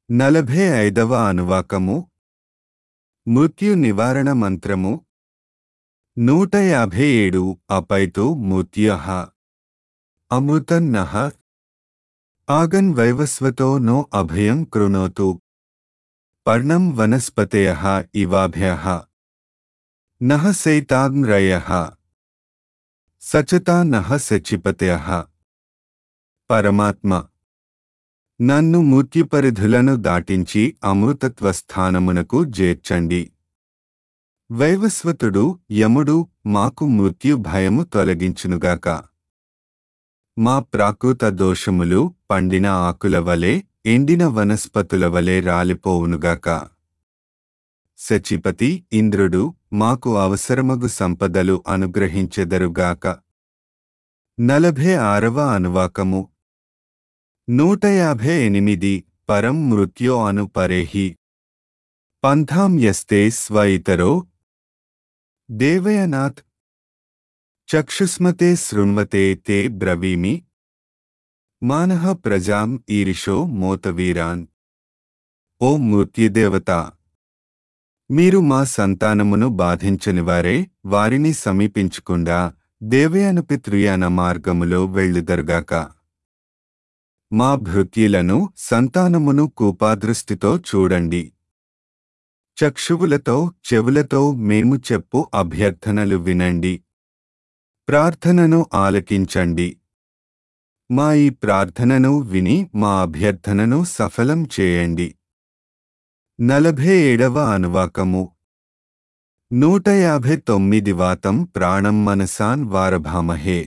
నలభై ఐదవ అనువాకము మృత్యు నివారణ మంత్రము నూట యాభై ఏడు అపైతు మృత్యః అమృతన్నః ఆగన్ వైవస్వతో నో అభయం కృణోతు పర్ణం వనస్పతయః ఇవాభ్యః నః సైతాగ్రయః సచతా నః సచిపతయః పరమాత్మ నన్ను మృత్యుపరిధులను దాటించి అమృతత్వ స్థానమునకు చేర్చండి వైవస్వతుడు యముడు మాకు మృత్యు భయము తొలగించునుగాక మా ప్రాకృత దోషములు పండిన ఆకుల వలె ఎండిన వనస్పతుల వలె రాలిపోవునుగాక సచిపతి ఇంద్రుడు మాకు అవసరమగు సంపదలు అనుగ్రహించెదరుగాక నలభై ఆరవ అనువాకము నూట యాభై ఎనిమిది పరం మృత్యో అను పరేహి పంథాం యస్తే స్వ ఇతరో దేవయనాథ్ చక్షుస్మతే శృణ్వతే తే బ్రవీమి మానః ప్రజాం ఈరిషో మోతవీరాన్ ఓ మృత్యుదేవత మీరు మా సంతానమును బాధించనివారే వారిని సమీపించకుండా దేవయాన పితృయాన మార్గములో వెళ్ళుదరుగాక మా భృత్యులను సంతానమును కూపాదృష్టితో చూడండి చక్షువులతో చెవులతో మేము చెప్పు అభ్యర్థనలు వినండి ప్రార్థనను ఆలకించండి మా ఈ ప్రార్థనను విని మా అభ్యర్థనను సఫలం చేయండి నలభై ఏడవ అనువాకము నూట యాభై తొమ్మిది వాతం ప్రాణం మనసాన్ వారభామహే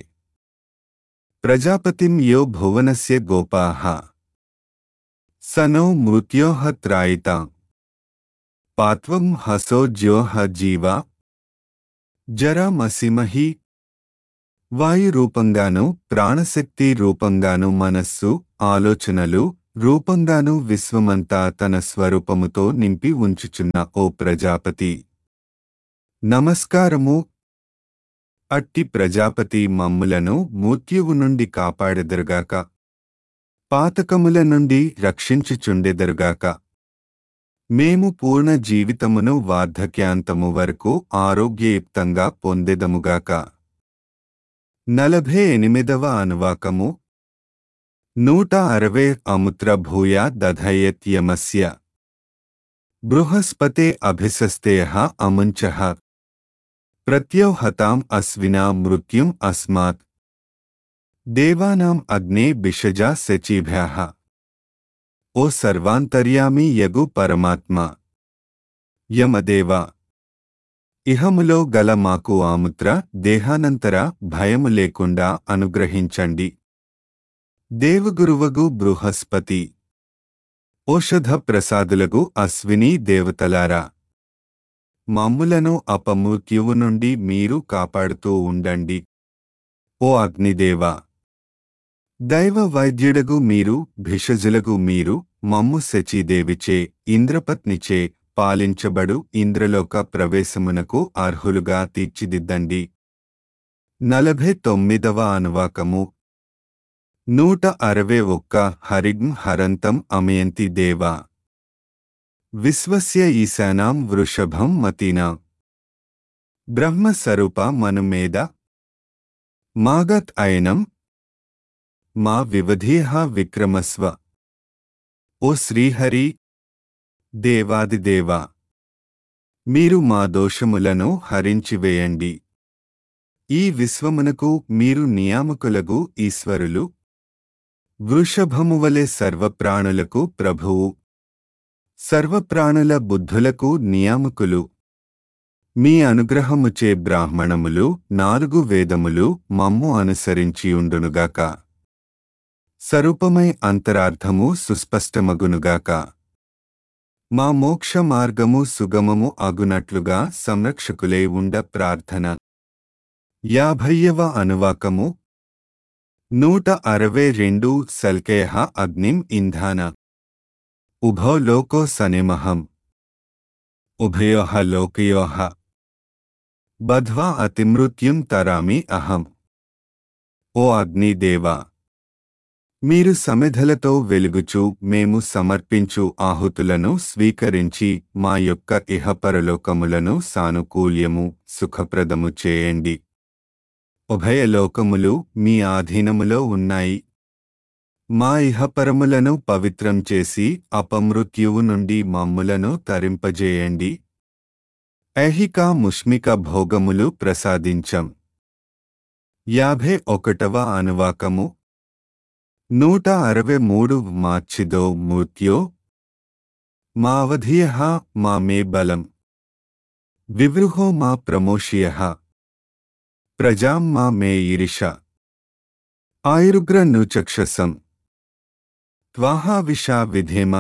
ప్రజాపతిం యో భువనస్య గోపాః స నో మృత్యోః త్రాయిత పాత్వం హసో జ్యోః జీవ జరామసిమహి వాయురూపంగాను ప్రాణశక్తి రూపంగాను మనస్సు ఆలోచనలు రూపంగాను విశ్వమంతా తన స్వరూపముతో నింపి ఉంచుచున్న ఓ ప్రజాపతి నమస్కారము అట్టి ప్రజాపతి మమ్ములను మృత్యువు నుండి కాపాడెదరుగాక పాతకముల నుండి రక్షించుచుండెదరుగాక మేము పూర్ణ జీవితమును వార్ధక్యాంతము వరకు ఆరోగ్యయుక్తంగా పొందెదముగాక నలభై ఎనిమిదవ అనువాకము నూట అరవై అముత్ర భూయ దధయత్యమస్య బృహస్పతే అభిసస్తేయ అముంచ ప్రత్యోహతాం అస్వినా మృత్యుం అస్మాత్ దేవానాం అగ్నే బిషజా శచీభ్యాః ఓ సర్వాంతర్యామి యగు పరమాత్మ యమదేవ ఇహములో గల మాకు ఆముత్ర దేహానంతర భయము లేకుండా అనుగ్రహించండి దేవగురువగు బృహస్పతి ఓషధ ప్రసాదులగు అశ్విని దేవతలారా మమ్ములను అపమృత్యువు నుండి మీరు కాపాడుతూ ఉండండి ఓ అగ్నిదేవ దైవ వైద్యుడగు మీరు భిషజులగు మీరు మమ్ము శచీదేవిచే ఇంద్రపత్నిచే పాలించబడు ఇంద్రలోక ప్రవేశమునకు అర్హులుగా తీర్చిదిద్దండి నలభై తొమ్మిదవ అనువాకము నూట అరవై ఒక్క హరిం హరంతం అమయంతి దేవా విశ్వస్య ఈశానాం వృషభం మతీనా బ్రహ్మస్వరూప మనుమేద మాగత్ అయనం మా వివధీహ విక్రమస్వ ఓ శ్రీహరి దేవాదిదేవా మీరు మా దోషములను హరించివేయండి ఈ విశ్వమునకు మీరు నియామకులగు ఈశ్వరులు వృషభమువలె సర్వప్రాణులకు ప్రభువు సర్వప్రాణుల బుద్ధులకు నియామకులు మీ అనుగ్రహముచే బ్రాహ్మణములు నాలుగు వేదములు మమ్ము అనుసరించియుండునుగాక సరూపమై అంతరార్థము సుస్పష్టమగునుగాక మా మోక్ష మార్గము సుగమము అగునట్లుగా సంరక్షకులే ఉండ ప్రార్థన యాభయ్యవ అనువాకము నూట అరవై రెండు సల్కేయ అగ్నిం ఇంధాన ఉభో లోకో సనిమహం ఉభయో లోకయో బధ్వా అతిమృత్యుం తరామి అహం ఓ అగ్నిదేవా మీరు సమిధలతో వెలుగుచు మేము సమర్పించు ఆహుతులను స్వీకరించి మా యొక్క ఇహపరలోకములను సానుకూల్యము సుఖప్రదము చేయండి ఉభయ లోకములు మీ ఆధీనములో ఉన్నాయి మా ఇహపరములను పవిత్రం చేసి అపమృత్యువు నుండి మమ్ములను తరింపజేయండి ఐహిక ముష్మిక భోగములు ప్రసాదించం యాభై ఒకటవ అనువాకము నూట అరవై మూడు మార్చిదో మూర్త్యో మావధియ మా మే బలం వివృహో మా ప్రమోషియ ప్రజాం మా మే ఇరిష ఆయురుగ్రన్ను చక్షసం త్వాహా విషా విధేమ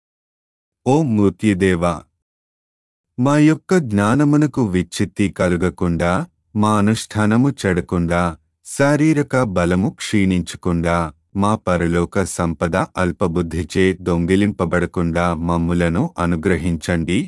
ఓ మూర్తిదేవా మా యొక్క జ్ఞానమునకు విచ్చిత్తి కలుగకుండా మా అనుష్ఠానము చెడకుండా శారీరక బలము క్షీణించకుండా మా పరలోక సంపద అల్పబుద్ధిచే దొంగిలింపబడకుండా మమ్ములను అనుగ్రహించండి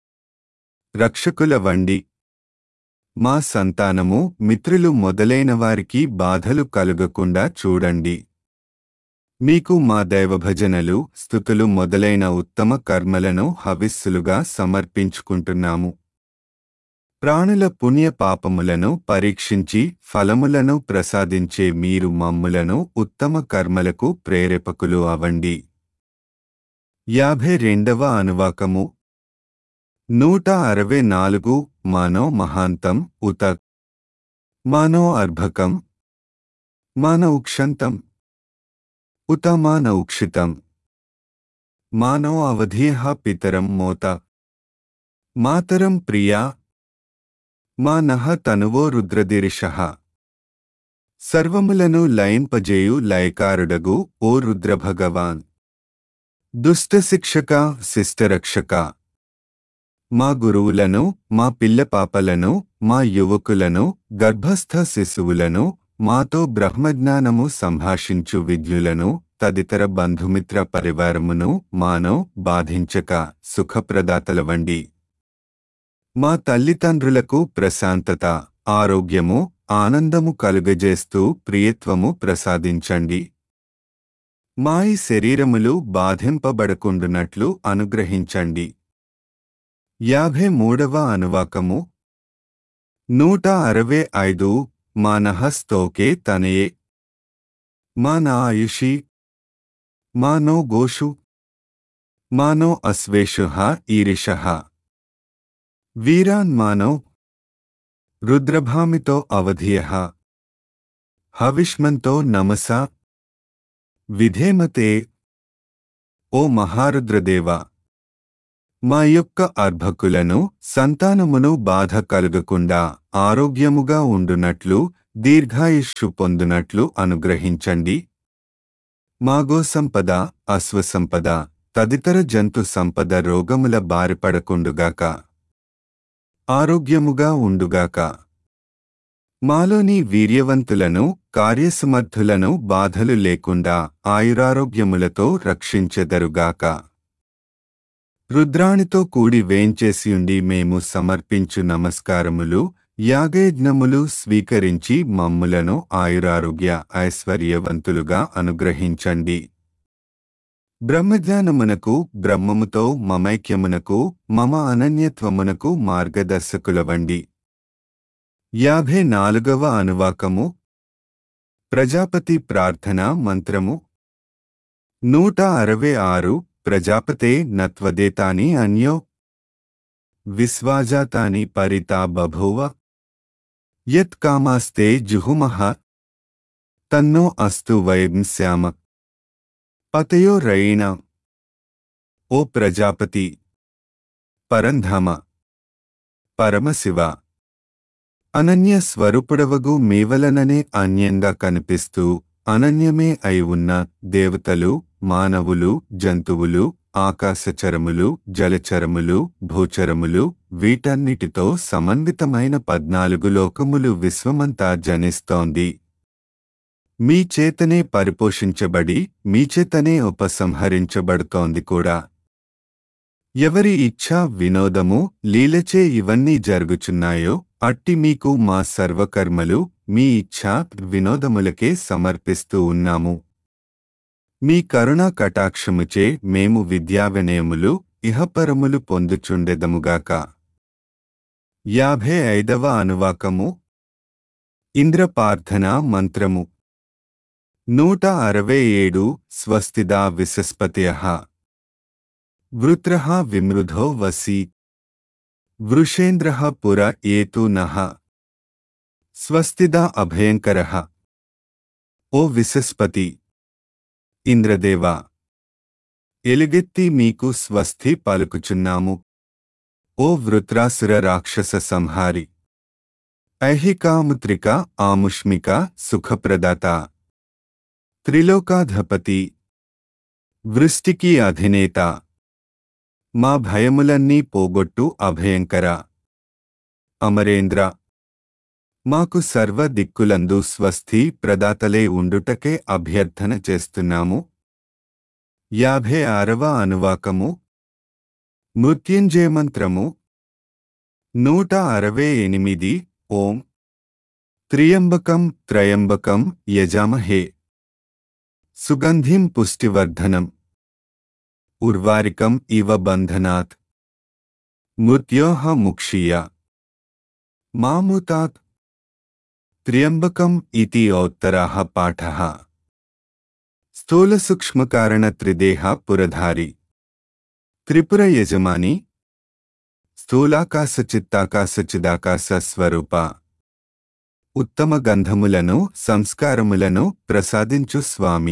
రక్షకుల వండి మా సంతానము మిత్రులు మొదలైన వారికి బాధలు కలుగకుండా చూడండి మీకు మా దైవభజనలు స్థుతులు మొదలైన ఉత్తమ కర్మలను హవిస్సులుగా సమర్పించుకుంటున్నాము ప్రాణుల పుణ్య పాపములను పరీక్షించి ఫలములను ప్రసాదించే మీరు మమ్ములను ఉత్తమ కర్మలకు ప్రేరేపకులు అవండి యాభై రెండవ అనువాకము నూట అరవై నాలుగు మానో మహాంతం ఉత మానో అర్భకం మాన ఉక్షంతం ఉత మాన ఉక్షితం మానో అవధీహ పితరం మోత మాతరం ప్రియా మా నహ తనువో రుద్రదిరిష సర్వములను లయింపజేయు లయకారుడగు ఓ రుద్రభగవాన్ దుష్టశిక్షక శిష్టరక్షక మా గురువులను మా పిల్లపాపలను మా యువకులను గర్భస్థ శిశువులను మాతో బ్రహ్మజ్ఞానము సంభాషించు విద్యులను తదితర బంధుమిత్ర పరివారమును మానో బాధించక సుఖప్రదాతల వండి మా తల్లిదండ్రులకు ప్రశాంతత ఆరోగ్యము ఆనందము కలుగజేస్తూ ప్రియత్వము ప్రసాదించండి మా ఈ శరీరములు బాధింపబడకుండునట్లు అనుగ్రహించండి యాభై మూడవ అనువాకము నూట అరవై ఐదు మానహస్తోకే తనయే మాన ఆయుషి మానో గోషు మానో అశ్వేషు ఈరిష వీరాన్ మానవ్ రుద్రభామితో అవధియ హవిష్మంతో నమస విధేమతే ఓ మహారుద్రదేవ మా యొక్క అర్భకులను సంతానమును బాధ కలుగకుండా ఆరోగ్యముగా ఉండునట్లు దీర్ఘాయుష్షు పొందునట్లు అనుగ్రహించండి మాగో సంపద అశ్వసంపద తదితర జంతు సంపద రోగముల బారిపడకుండుగాక ఆరోగ్యముగా ఉండుగాక మాలోని వీర్యవంతులను కార్యసమర్థులను బాధలు లేకుండా ఆయురారోగ్యములతో రక్షించెదరుగాక రుద్రాణితో కూడి వేంచేసియుండి మేము సమర్పించు నమస్కారములు యాగయజ్ఞములు స్వీకరించి మమ్ములను ఆయురారోగ్య ఐశ్వర్యవంతులుగా అనుగ్రహించండి బ్రహ్మజ్ఞానమునకు బ్రహ్మముతో మమైక్యమునకు మమ అనన్యత్వమునకు మార్గదర్శకులవండి యాభై నాలుగవ అనువాకము ప్రజాపతి ప్రార్థన మంత్రము నూట అరవై ఆరు ప్రజాపతే నత్వదేతాని అన్యో విశ్వాజాతాని పరితా బభూవ యత్ కామాస్తే జుహుమః తన్నో అస్తు వయం శ్యామ పతయో రయీణ ఓ ప్రజాపతి పరంధామ పరమశివ అనన్య స్వరూపుడవగు మీవలననే అన్యంగా కనిపిస్తూ అనన్యమే అయి ఉన్న దేవతలు మానవులు జంతువులు ఆకాశచరములు జలచరములు భూచరములు వీటన్నిటితో సమన్వితమైన పద్నాలుగు లోకములు విశ్వమంతా జనిస్తోంది మీ చేతనే పరిపోషించబడి మీ చేతనే ఉపసంహరించబడుతోంది కూడా ఎవరి ఇచ్ఛా వినోదము లీలచే ఇవన్నీ జరుగుచున్నాయో అట్టి మీకు మా సర్వకర్మలు మీ ఇచ్ఛా వినోదములకే సమర్పిస్తూ ఉన్నాము మీ కరుణా కటాక్షముచే మేము విద్యా వినయములు ఇహపరములు పొందుచుండెదముగాక యాభై ఐదవ అనువాకము ఇంద్రపార్థన మంత్రము నూట అరవై ఏడు స్వస్తిదా విశస్పత్య వృత్ర విమృధో వసి వృషేంద్ర పుర ఏతు నః స్వస్తిదా అభయంకర ఓ విశస్పతి ఇంద్రదేవా ఎలుగెత్తి మీకు స్వస్తి పలుకుచున్నాము ఓ వృత్రాసుర రాక్షస సంహారి ఐహికాముత్రిక ఆముష్మిక సుఖప్రదాత త్రిలోకాధపతి వృష్టికి అధినేత మా భయములన్నీ పోగొట్టు అభయంకర అమరేంద్ర మాకు సర్వ దిక్కులందు స్వస్తి ప్రదాతలే ఉండుటకే అభ్యర్థన చేస్తున్నాము యాభై ఆరవ అనువాకము మృత్యుంజయమంత్రము నూట అరవై ఎనిమిది ఓం త్రియంబకం త్రయంబకం యజామహే సుగంధిం పుష్టివర్ధనం ఉర్వారికం ఇవ బంధనాత్ మృత్యోహ ముక్షీయ మాముతాత్ త్ర్యంబకం ఇతి ఔత్తరాः పాఠः స్థూలసూక్ష్మకారణ త్రిదేహ పురధారి త్రిపుర యజమాని స్థూలాకాశ చిత్తాకాశ చిదాకాశ స్వరూప ఉత్తమ గంధములను సంస్కారములను ప్రసాదించు స్వామి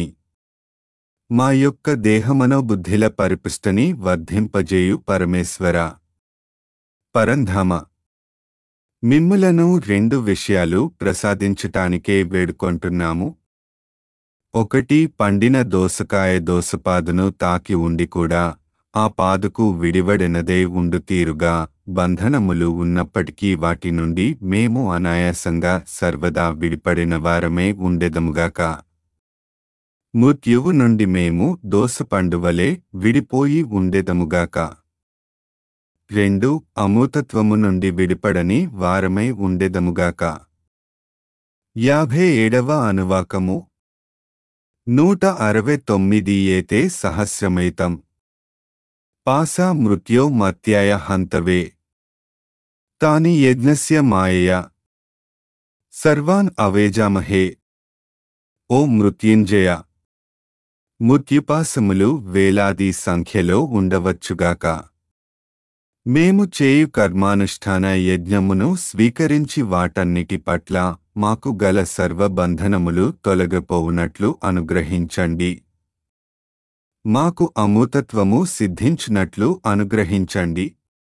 మా యొక్క దేహమనోబుద్ధిల పరిపుష్టని వర్ధింపజేయు పరమేశ్వర పరంధామ మిమ్ములను రెండు విషయాలు ప్రసాదించటానికే వేడుకొంటున్నాము ఒకటి పండిన దోసకాయ దోసపాదును తాకి ఉండి కూడా ఆ పాదుకు విడివడినదే ఉండు తీరుగా బంధనములు ఉన్నప్పటికీ వాటి నుండి మేము అనాయాసంగా సర్వదా విడిపడిన వారమే ఉండెదముగాక మృత్యువు నుండి మేము దోసపండువలే విడిపోయి ఉండెదముగాక రెండు అమూతత్వము నుండి విడిపడని వారమై ఉండెదముగాక యాభై ఏడవ అనువాకము నూట అరవై తొమ్మిది ఏతే సహస్రమైతం పాసా మృత్యో మత్యాయ హంతవే తాని యజ్ఞస్య మాయయ సర్వాన్ అవేజామహే ఓ మృత్యుంజయ మృత్యుపాసములు వేలాది సంఖ్యలో ఉండవచ్చుగాక మేము చేయు కర్మానుష్ఠాన యజ్ఞమును స్వీకరించి వాటన్నిటి పట్ల మాకు గల సర్వబంధనములు తొలగిపోవునట్లు అనుగ్రహించండి మాకు అమూతత్వము సిద్ధించినట్లు అనుగ్రహించండి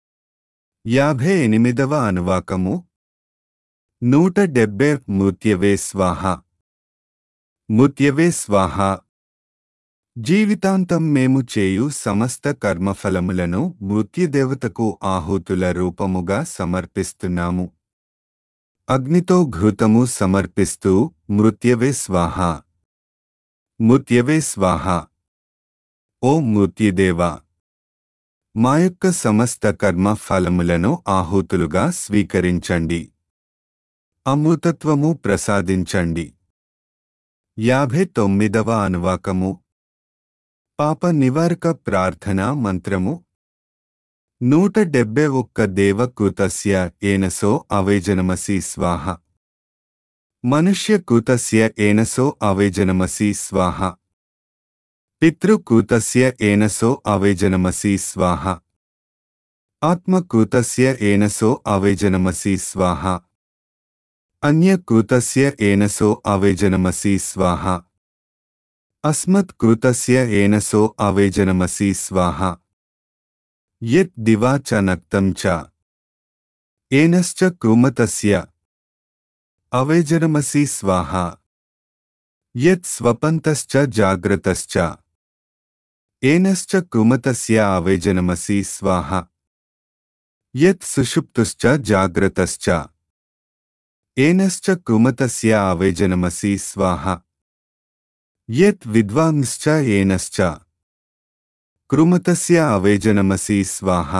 యాభై ఎనిమిదవ అనువాకము నూట డెబ్బై మృత్యవే స్వాహ మృత్యవే స్వాహ జీవితాంతం మేము చేయు సమస్త కర్మఫలములను మృత్యుదేవతకు ఆహుతుల రూపముగా సమర్పిస్తున్నాము అగ్నితో ఘృతము సమర్పిస్తూ మృత్యవే స్వాహ మృత్యవే స్వాహ ఓ మృత్యుదేవా మా యొక్క సమస్త కర్మ ఫలములను ఆహుతులుగా స్వీకరించండి అమృతత్వము ప్రసాదించండి యాభై తొమ్మిదవ అనువాకము పాప నివారక ప్రార్థన మంత్రము నూట డెబ్బై ఒక్క దేవకృతస్య ఏనసో అవైజనమసి స్వాహ మనుష్యకృతస్య ఏనసో అవైజనమసి స్వాహ పితృకృతస్య ఏనసో అవైజనమసి స్వాహ ఆత్మకృతస్య ఏనసో అవైజనమసి స్వాహ అన్యకృతస్య ఏనసో అవైజనమసి స్వాహ అస్మత్కృతస్య ఏనసో అవైజనమసి స్వాహ యత్ దివా చ నక్తం చ ఏనశ్చ కృమతస్య అవైజనమసి స్వాహ యత్ స్వపంతశ్చ జాగ్రతశ్చ ఏనశ్చ కృమతస్య అవైజనమసి స్వాహ యత్ సుషుప్తుశ్చ జాగ్రతశ్చ ఏనశ్చ కృమతస్య అవైజనమసి స్వాహ యత్ విద్వాంశ్చ ఏనశ్చ కృమతస్య అవేజనమసి స్వాహ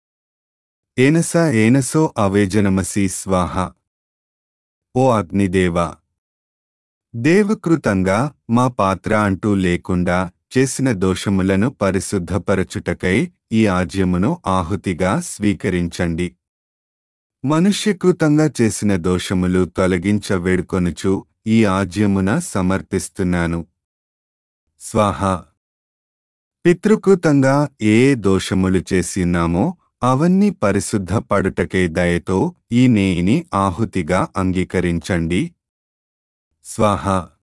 ఏనస ఏనసో అవేజనమసి స్వాహ ఓ అగ్నిదేవ దేవకృతంగా మా పాత్ర అంటూ లేకుండా చేసిన దోషములను పరిశుద్ధపరచుటకై ఈ ఆజ్యమును ఆహుతిగా స్వీకరించండి మనుష్యకృతంగా చేసిన దోషములు తొలగించ వేడుకొనుచు ఈ ఆజ్యమున సమర్పిస్తున్నాను స్వాహ పితృకృతంగా ఏ ఏ దోషములు చేసినామో అవన్నీ పరిశుద్ధపడుటకే దయతో ఈ నేయిని ఆహుతిగా అంగీకరించండి స్వాహ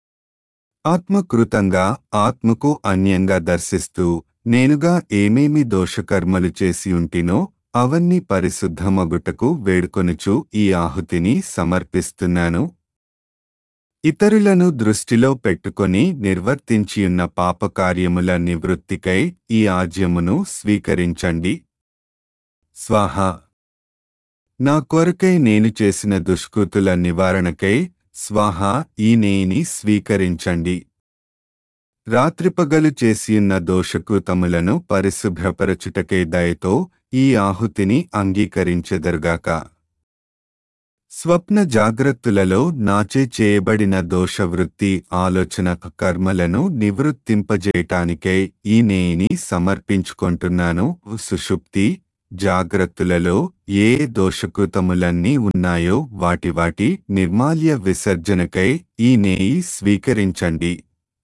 ఆత్మకృతంగా ఆత్మకు అన్యంగా దర్శిస్తూ నేనుగా ఏమేమి దోషకర్మలు చేసి ఉంటినో అవన్నీ పరిశుద్ధమగుటకు వేడుకొనుచు ఈ ఆహుతిని సమర్పిస్తున్నాను ఇతరులను దృష్టిలో పెట్టుకొని నిర్వర్తించియున్న పాపకార్యముల నివృత్తికై ఈ ఆజ్యమును స్వీకరించండి స్వాహ నా కొరకై నేను చేసిన దుష్కృతుల నివారణకై స్వాహ ఈ నేని స్వీకరించండి రాత్రిపగలు చేసియున్న దోషకృతములను పరిశుభ్రపరచుటకే దయతో ఈ ఆహుతిని అంగీకరించెదరుగాక స్వప్న జాగ్రత్తలలో నాచే చేయబడిన దోషవృత్తి ఆలోచన కర్మలను నివృత్తింపజేయటానికై ఈ నేని సమర్పించుకుంటున్నాను సుషుప్తి జాగ్రత్తలలో ఏ దోషకృతములన్నీ ఉన్నాయో వాటి వాటి నిర్మాల్య విసర్జనకై ఈ నేయి స్వీకరించండి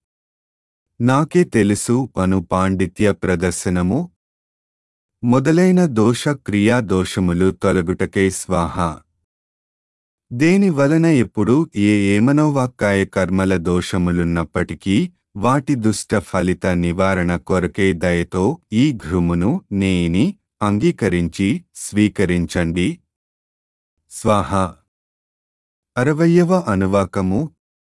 నాకే తెలుసు అను పాండిత్య ప్రదర్శనము మొదలైన దోష క్రియా దోషములు తొలగుటకై స్వాహ దేని వలన ఎప్పుడు ఏ ఏమనోవాక్కాయ కర్మల దోషములున్నప్పటికీ వాటి దుష్ట ఫలిత నివారణ కొరకే దయతో ఈ ఘృమును నేని అంగీకరించి స్వీకరించండి స్వాహ అరవయ్యవ అనువాకము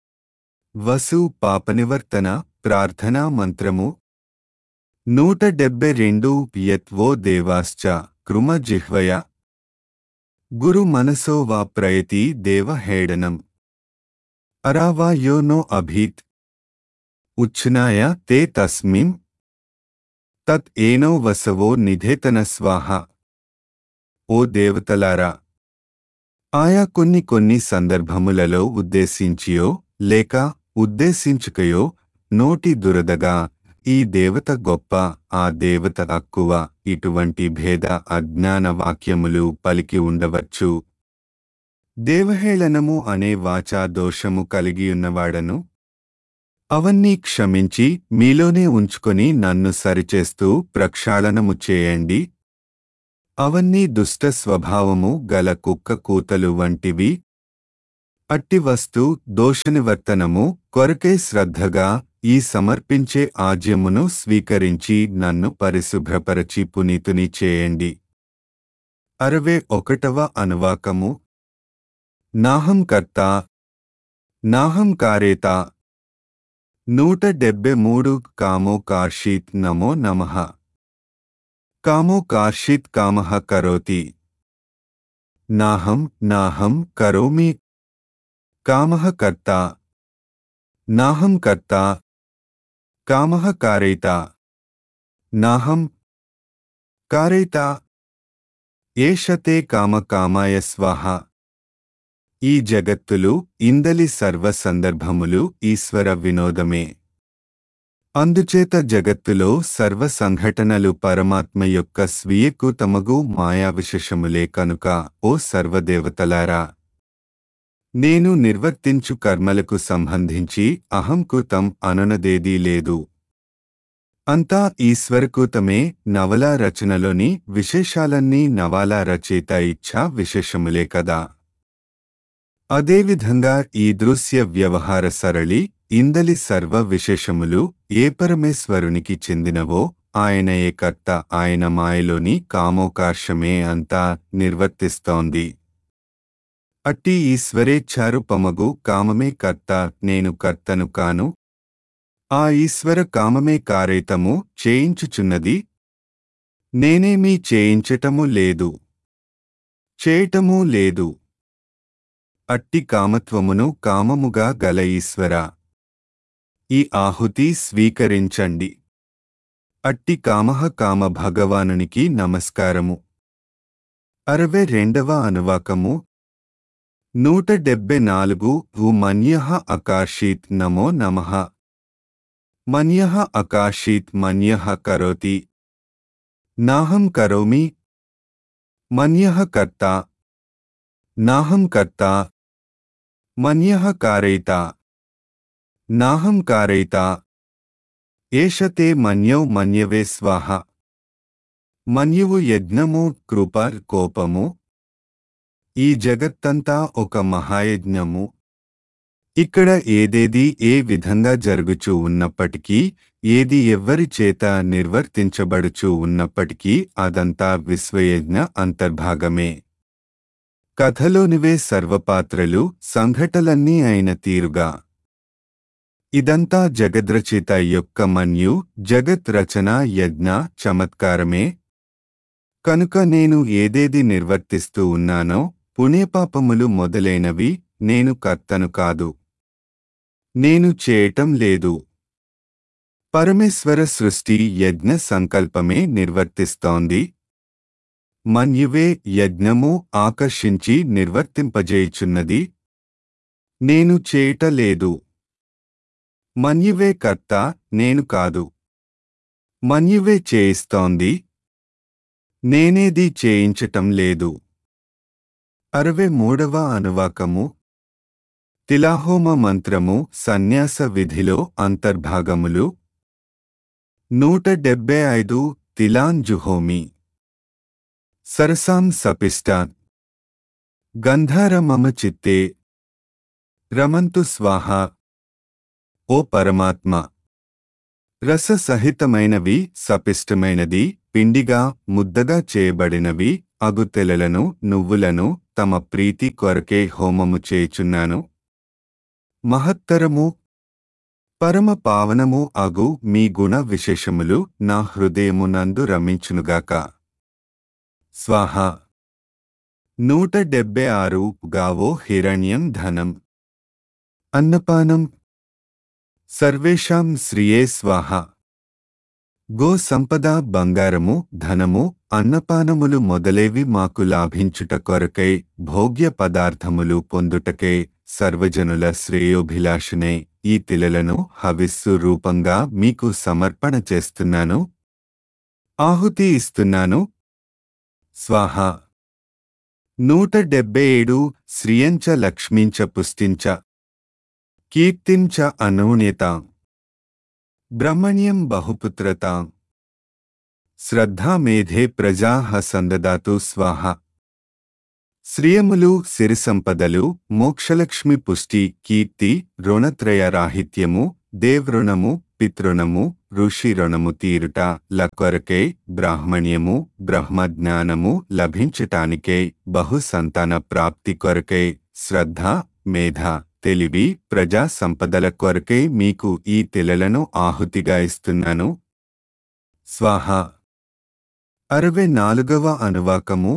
వసు పాపనివర్తన ప్రార్థనా మంత్రము నూట డెబ్బై రెండు యత్వో దేవాశ్చ కృమ జిహ్వయ గురు మనసో వా ప్రయతి దేవహేడనం అరావా యో నో అభీత్ ఉచ్ఛ్నాయ తే తస్మిన్ తత్ ఏనో వసవో నిధేతన స్వాహ ఓ దేవతలారా ఆయా కొన్ని కొన్ని సందర్భములలో ఉద్దేశించియో లేక ఉద్దేశించుకయో నోటి దురదగా ఈ దేవత గొప్ప ఆ దేవత తక్కువ ఇటువంటి భేద అజ్ఞాన వాక్యములు పలికి ఉండవచ్చు దేవహేళనము అనే వాచా దోషము కలిగియున్నవాడను అవన్నీ క్షమించి మీలోనే ఉంచుకొని నన్ను సరిచేస్తూ ప్రక్షాళనము చేయండి అవన్నీ దుష్ట స్వభావము గల కుక్క కూతలు వంటివి అట్టి వస్తు దోషనివర్తనము కొరకై శ్రద్ధగా ఈ సమర్పించే ఆజ్యమును స్వీకరించి నన్ను పరిశుభ్రపరచి పునీతుని చేయండి అరవే ఒకటవ అనువాకము నాహం కర్త నాహం కారేత నూట డెబ్బె మూడు కామో కార్షీత్ నమో నమః కామో కార్షిత్ కామః కరోతి నాహం నాహం కరోమి కామః కర్త నాహం కర్త కామః కారేత నాహం కారేత ఏషతే కామ కామాయ స్వాహ ఈ జగత్తులు ఇందలి సర్వ సందర్భములు ఈశ్వర వినోదమే అందుచేత జగత్తులో సర్వ సంఘటనలు పరమాత్మ యొక్క స్వీయకృతమగు మాయా విశేషములే కనుక ఓ సర్వదేవతలారా నేను నిర్వర్తించు కర్మలకు సంబంధించి అహంకృతం అననదేదీ లేదు అంతా ఈశ్వరకృతమే నవలా రచనలోని విశేషాలన్నీ నవాలా రచయిత ఇచ్ఛా విశేషములే కదా అదేవిధంగా ఈ దృశ్య వ్యవహార సరళి ఇందలి సర్వ విశేషములు ఏ పరమేశ్వరునికి చెందినవో ఆయనయే కర్త ఆయన మాయలోని కామోకార్షమే అంతా నిర్వర్తిస్తోంది అట్టి ఈశ్వరేచ్ఛారూపమగు కామమే కర్త నేను కర్తను కాను ఆ ఈశ్వర కామమే కారేతము చేయించుచున్నది నేనేమీ చేయించటము లేదు చేయటమూ లేదు అట్టి కామత్వమును కామముగా గల ఈశ్వర ఈ ఆహుతి స్వీకరించండి అట్టి కామః కామ భగవానునికి నమస్కారము అరవై రెండవ అనువాకము నూట డెబ్బై నాలుగు ఉ మన్యః అకార్షీత్ నమో నమః మన్యః అకార్షీత్ మన్యః కరోతి నాహం కరోమి మన్యః కర్తా నాహం కర్తా మన్యః కారయితా నాహం కారయితా ఏష తే మన్యౌ మన్యవే స్వాహ మన్యువు యజ్ఞము కృప కోపము ఈ జగత్తంతా ఒక మహాయజ్ఞము ఇక్కడ ఏదేది ఏ విధంగా జరుగుచూ ఉన్నప్పటికీ ఏది ఎవ్వరి చేత నిర్వర్తించబడుచూ ఉన్నప్పటికీ అదంతా విశ్వయజ్ఞ అంతర్భాగమే కథలోనివే సర్వపాత్రలు సంఘటలన్నీ అయిన తీరుగా ఇదంతా జగద్రచిత యొక్క మన్యు జగత్ రచన యజ్ఞ చమత్కారమే కనుక నేను ఏదేది నిర్వర్తిస్తూ ఉన్నానో పుణ్యపాపములు మొదలైనవి నేను కర్తను కాదు నేను చేయటం లేదు పరమేశ్వర సృష్టి యజ్ఞ సంకల్పమే నిర్వర్తిస్తోంది మన్యువే యజ్ఞము ఆకర్షించి నిర్వర్తింపజేయుచున్నది నేను చేయటలేదు మన్యువే కర్త నేను కాదు మన్యువే చేయిస్తోంది నేనేది చేయించటం లేదు అరవై మూడవ అనువాకము తిలాహోమ మంత్రము సన్యాస విధిలో అంతర్భాగములు నూట డెబ్బై ఐదు తిలాన్ జుహోమి సరసాం సపిష్టాన్ గంధార మమ చిత్తే రమంతు స్వాహ ఓ పరమాత్మ రస సహితమైనవి సపిష్టమైనది పిండిగా ముద్దగా చేయబడినవి అగుతెలలను నువ్వులను తమ ప్రీతి కొరకే హోమము చేయుచున్నాను మహత్తరము పరమ పావనము అగు మీ గుణ విశేషములు నా హృదయమునందు రమించునుగాక స్వాహ నూట డెబ్బై ఆరు గావో హిరణ్యం ధనం అన్నపానం సర్వేషాం శ్రియే స్వాహ గో సంపద బంగారము ధనము అన్నపానములు మొదలేవి మాకు లాభించుట కొరకై భోగ్య పదార్థములు పొందుటకై సర్వజనుల శ్రేయోభిలాషనే ఈ తిలలను హవిస్సు రూపంగా మీకు సమర్పణ చేస్తున్నాను ఆహుతి ఇస్తున్నాను స్వాహ నూట డెబ్బై ఏడు శ్రియంచ లక్ష్మించ పుష్టించ కీర్తించ అనూన్యతాం బ్రహ్మణ్యం బహుపుత్రతాం శ్రద్ధామేధే ప్రజాహ సందదాతు స్వాహ శ్రియములు సిరిసంపదలు మోక్షలక్ష్మి పుష్టి కీర్తి రుణత్రయ రాహిత్యము దేవృణము పితృణము ఋషి రుణము తీరుట లకొరకే బ్రాహ్మణ్యము బ్రహ్మజ్ఞానము లభించటానికే బహు సంతాన ప్రాప్తి కొరకై శ్రద్ధ మేధ తెలివి ప్రజా సంపదల కొరకై మీకు ఈ తెలలను ఆహుతిగా ఇస్తున్నాను స్వాహ అరవై నాలుగవ అనువాకము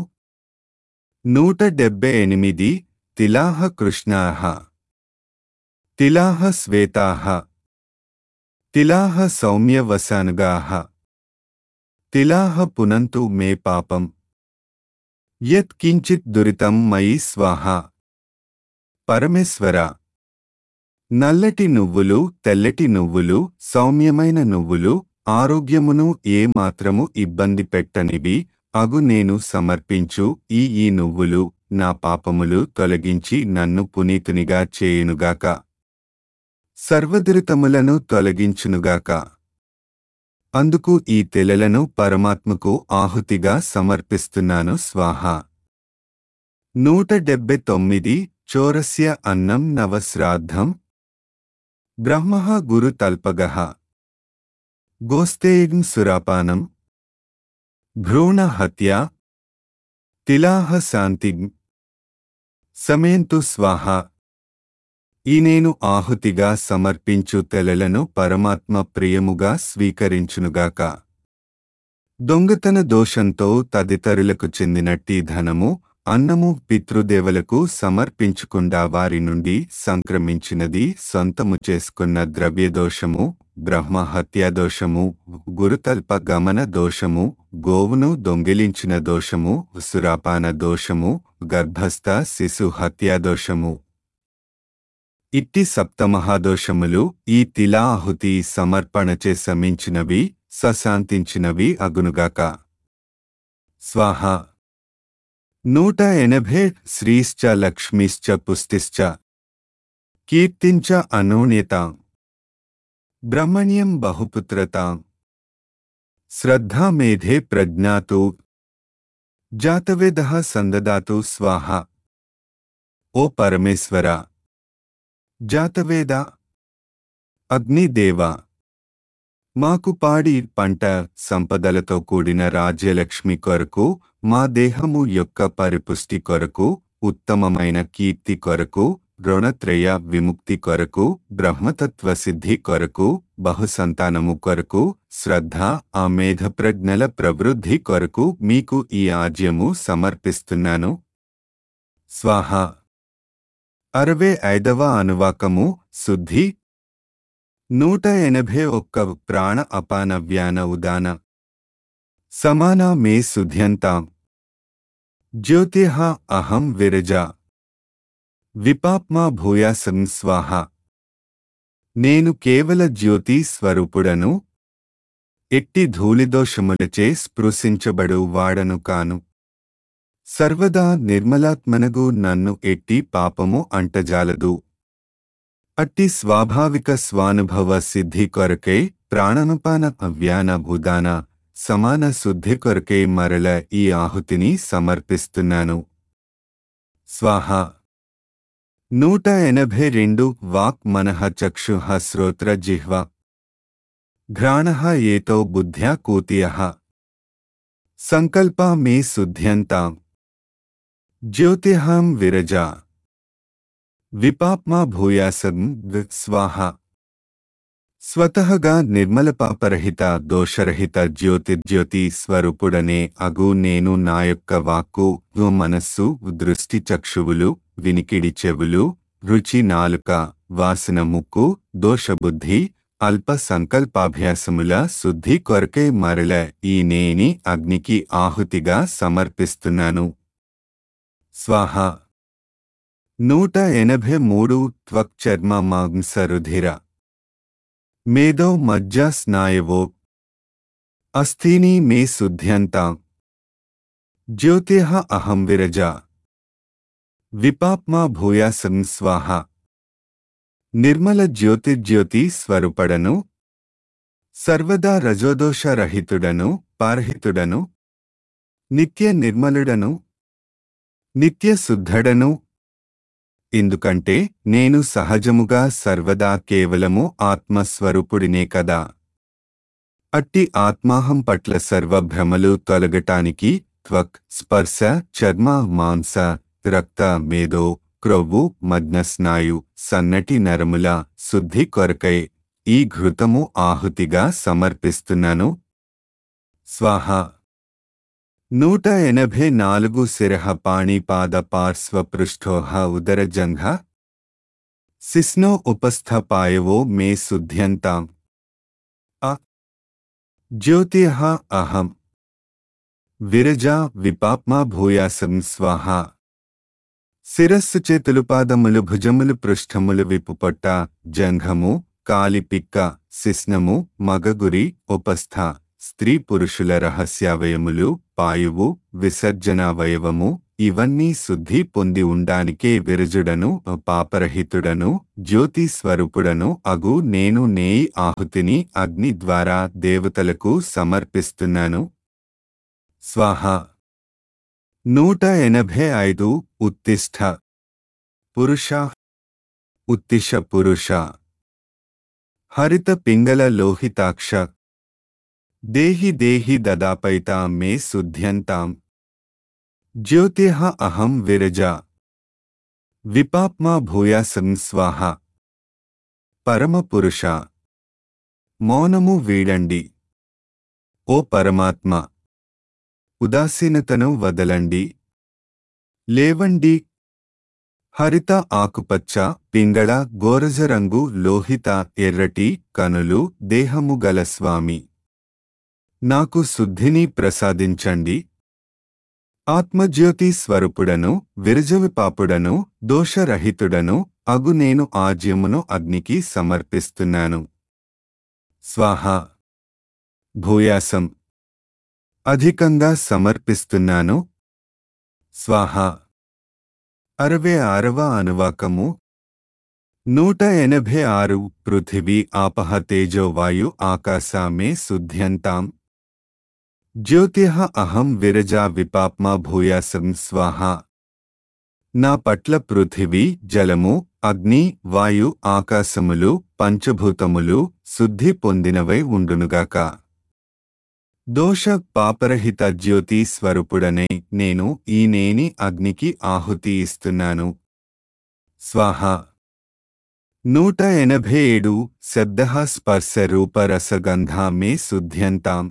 నూట డెబ్బై ఎనిమిది తిలాహ కృష్ణాహ తిలాహ శ్వేతాహ తిలాహ సౌమ్యవసానుగాహ తిలాహ పునంతు మే పాపం యత్ కించిత్ దురితం మయి స్వాహ పరమేశ్వర నల్లటి నువ్వులు తెల్లటి నువ్వులు సౌమ్యమైన నువ్వులు ఆరోగ్యమును ఏ మాత్రము ఇబ్బంది పెట్టనివి అగు నేను సమర్పించు ఈ ఈ నువ్వులు నా పాపములు తొలగించి నన్ను పునీతునిగా చేయునుగాక సర్వదురితములను తొలగించునుగాక అందుకు ఈ తెలలను పరమాత్మకు ఆహుతిగా సమర్పిస్తున్నాను స్వాహ నూట డెబ్బై తొమ్మిది చోరస్య అన్నం నవశ్రాద్ధం బ్రహ్మ గురు తల్పగః గోస్తేయం సురాపానం భ్రూణ హత్య తిలాహ శాంతి సమయంతు స్వాహ ఈ నేను ఆహుతిగా సమర్పించు తెలలను పరమాత్మ ప్రియముగా స్వీకరించునుగాక దొంగతన దోషంతో తదితరులకు చెందినట్టి ధనము అన్నము పితృదేవలకు సమర్పించకుండా వారి నుండి సంక్రమించినది సొంతము చేసుకున్న ద్రవ్యదోషము బ్రహ్మ హత్యా దోషము గురుతల్ప గమన దోషము గోవును దొంగిలించిన దోషము సురాపాన దోషము గర్భస్థ శిశు హత్యా దోషము ఇట్టి సప్తమహాదోషములు ఈ తిలా ఆహుతి సమర్పణచే శమించినవి సశాంతించినవి అగునుగాక స్వాహ నూట ఎనభై శ్రీశ్చ లక్ష్మిశ్చ పుష్టిశ్చ కీర్తించ అనూన్యత బ్రహ్మణ్యం బహుపుత్రత శ్రద్ధామేధే ప్రజ్ఞాతు జాతవేద సందదాతు స్వాహ ఓ పరమేశ్వర జాతవేద అగ్నిదేవ మాకు పాడి పంట సంపదలతో కూడిన రాజ్యలక్ష్మి కొరకు మా దేహము యొక్క పరిపుష్టి కొరకు ఉత్తమమైన కీర్తి కొరకు రుణత్రయ విముక్తి కొరకు బ్రహ్మతత్వ సిద్ధి కొరకు బహుసంతానము కొరకు శ్రద్ధ ఆ మేధప్రజ్ఞల ప్రవృద్ధి కొరకు మీకు ఈ ఆజ్యము సమర్పిస్తున్నాను స్వాహ అరవై ఐదవ అనువాకము శుద్ధి నూట ఎనభై ఒక్క ప్రాణ అపాన వ్యాన ఉదాన సమానా మే శుద్ధ్యంతాం జ్యోతిః అహం విరజా విపాప్మా భూయాసం స్వాహ నేను కేవల జ్యోతి స్వరూపుడను ఎట్టి ధూళిదోషములచే స్పృశించబడు వాడను కాను సర్వదా నిర్మలాత్మనగు నన్ను ఎట్టి పాపము అంటజాలదు అట్టి స్వాభావిక స్వానుభవ సిద్ధి కొరకై ప్రాణనుపాన అవ్యాన భూదాన సమాన శుద్ధి కొరకై మరల ఈ ఆహుతిని సమర్పిస్తున్నాను స్వాహ నూట ఎనభై రెండు వాక్ మనః చక్షుః శ్రోత్ర జిహ్వ ఘ్రాణః ఏతో బుద్ధ్యా కూతియః సంకల్పా మే శుద్ధ్యంతాం జ్యోతిహాం విరజా విపాప్మా భూయాసం వి- స్వాహ స్వతహగా నిర్మల పాపరహిత దోషరహిత జ్యోతిర్జ్యోతి స్వరూపుడనే అగు నేను నా యొక్క వాక్కు వు మనస్సు దృష్టి చక్షువులు వినికిడి చెవులు రుచి నాలుక వాసన ముక్కు దోషబుద్ధి అల్ప సంకల్పాభ్యాసముల శుద్ధి కొరకై మరల ఈ నేని అగ్నికి ఆహుతిగా సమర్పిస్తున్నాను స్వాహ నూట ఎనభై మూడు త్వక్ చర్మ మాంస రుధిర మేధో మజ్జ స్నాయవో అస్థీని మే శుద్ధ్యంతాం జ్యోతిః అహం విరజా విపాప్మా భూయాసం స్వాహ నిర్మల జ్యోతిర్జ్యోతి స్వరూపడను సర్వదా రజోదోష రహితుడను పారహితుడను నిత్య నిర్మలుడను నిత్య శుద్ధడను ఎందుకంటే నేను సహజముగా సర్వదా కేవలము ఆత్మస్వరూపుడినే కదా అట్టి ఆత్మాహం పట్ల సర్వభ్రమలు తొలగటానికి త్వక్ స్పర్శ చర్మ మాంస రక్త మేదో క్రొవ్వు మగ్న స్నాయు సన్నటి నరముల శుద్ధి కొరకై ఈ ఘృతము ఆహుతిగా సమర్పిస్తున్నాను స్వాహ నూట ఎనభై నాలుగు శిరః పాణిపాద పార్శ్వ పృష్ఠోహ ఉదరజంఘ శిస్నో ఉపస్థపాయవో మే శుద్ధ్యంతాం అ జ్యోతిః అహం విరజా విపాప్మా భూయాసం స్వాహ శిరస్సు చేతులు పాదములు భుజములు పృష్ఠములు విప్పుపొట్ట జంఘము కాలి పిక్క శిస్నము మగగురి ఉపస్థ స్త్రీ పురుషుల రహస్యావయములు పాయువు విసర్జనావయవము ఇవన్నీ శుద్ధి పొంది ఉండానికే విరజుడను పాపరహితుడను జ్యోతి స్వరూపుడను అగు నేను నేయి ఆహుతిని అగ్ని ద్వారా దేవతలకు సమర్పిస్తున్నాను స్వాహ నూట ఎనభై ఐదు ఉత్తిష్ఠ పురుష ఉత్తిష పురుష హరిత పింగళ లోహితాక్ష దేహి దేహి దదాపైతా మే శుద్ధ్యంతాం జ్యోతిః అహం విరజా విపాప్మా భూయాసం స్వాహ పరమపురుష మౌనము వీడండి ఓ పరమాత్మ ఉదాసీనతను వదలండి లేవండి హరిత ఆకుపచ్చ పింగళ గోరజరంగు లోహిత ఎర్రటి కనులు దేహము గల స్వామి నాకు శుద్ధిని ప్రసాదించండి ఆత్మజ్యోతి స్వరూపుడను విరజవిపాపుడను దోషరహితుడను అగు నేను ఆజ్యమును అగ్నికి సమర్పిస్తున్నాను స్వాహ భూయాసం అధికంగా సమర్పిస్తున్నాను స్వాహ అరవై ఆరవ అనువాకము నూట ఎనభై ఆరు పృథివీ ఆపహ తేజో వాయు ఆకాశా మే శుద్ధ్యంతాం జ్యోతిః అహం విరజా విపాప్మా భూయాసం స్వాహ నా పట్ల పృథివీ జలము అగ్ని వాయు ఆకాశములు పంచభూతములు శుద్ధి పొందినవై ఉండునుగాక దోష పాపరహిత జ్యోతి స్వరూపుడనే నేను ఈ నేని అగ్నికి ఆహుతి ఇస్తున్నాను స్వాహ నూట ఎనభై ఏడు శబ్ద స్పర్శ రూప రసగంధా మే శుద్ధ్యంతాం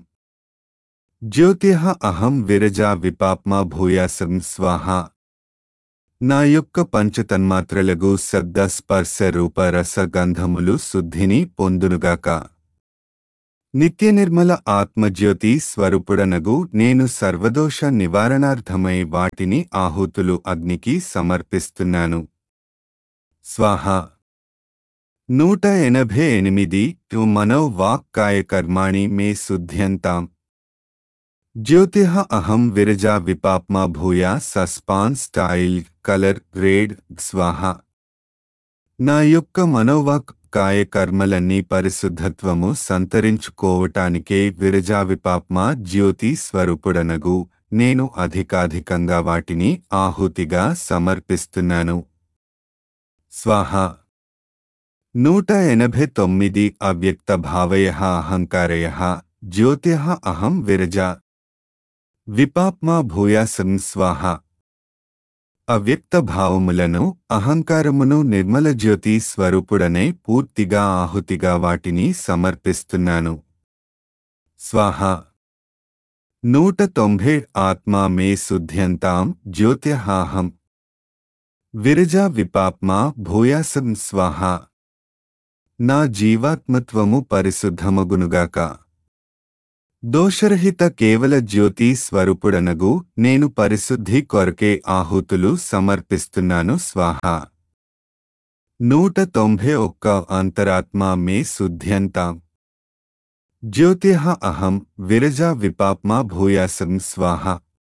జ్యోతిః అహం విరజా విపాప్మా భూయాసం స్వాహ నా యొక్క పంచతన్మాత్రలగు శబ్ద స్పర్శ రూప రసగంధములు శుద్ధిని పొందునుగాక నిత్య నిర్మల ఆత్మజ్యోతి స్వరూపుడనగు నేను సర్వదోష నివారణార్థమై వాటిని ఆహుతులు అగ్నికి సమర్పిస్తున్నాను స్వాహ నూట ఎనభై ఎనిమిది తు మనో వాక్ కాయ కర్మాణి మే శుద్ధ్యంతాం జ్యోతిః అహం విరజా విపాప్మా భూయా సస్పాన్ స్టైల్ కలర్ రేడ్ స్వాహ నా యొక్క మనోవాక్ కాయ కర్మలన్నీ పరిశుద్ధత్వము సంతరించుకోవటానికే విరజా విపాప్మా జ్యోతి స్వరూపుడనగు నేను అధికాధికంగా వాటిని ఆహుతిగా సమర్పిస్తున్నాను స్వాహ నూట ఎనభై తొమ్మిది అవ్యక్త భావయ అహంకారయ జ్యోతిః అహం విరజా విపాప్మా భూయాసం స్వాహ అవ్యక్త భావములను అహంకారమును నిర్మల జ్యోతి స్వరూపుడనే పూర్తిగా ఆహుతిగా వాటిని సమర్పిస్తున్నాను స్వాహ నూట తొంభై ఆత్మా మే శుద్ధ్యంతాం జ్యోత్యహాహం విరజా విపాప్మా భూయాసం స్వాహ నా జీవాత్మత్వము పరిశుద్ధమగునుగాక దోషరహిత కేవల జ్యోతి స్వరూపుడనగు నేను పరిశుద్ధి కొరకే ఆహుతులు సమర్పిస్తున్నాను స్వాహ నూట తొంభై ఒక్క అంతరాత్మా మే శుద్ధ్యంతాం జ్యోతిః అహం విరజా విపాప్మా భూయాసం స్వాహ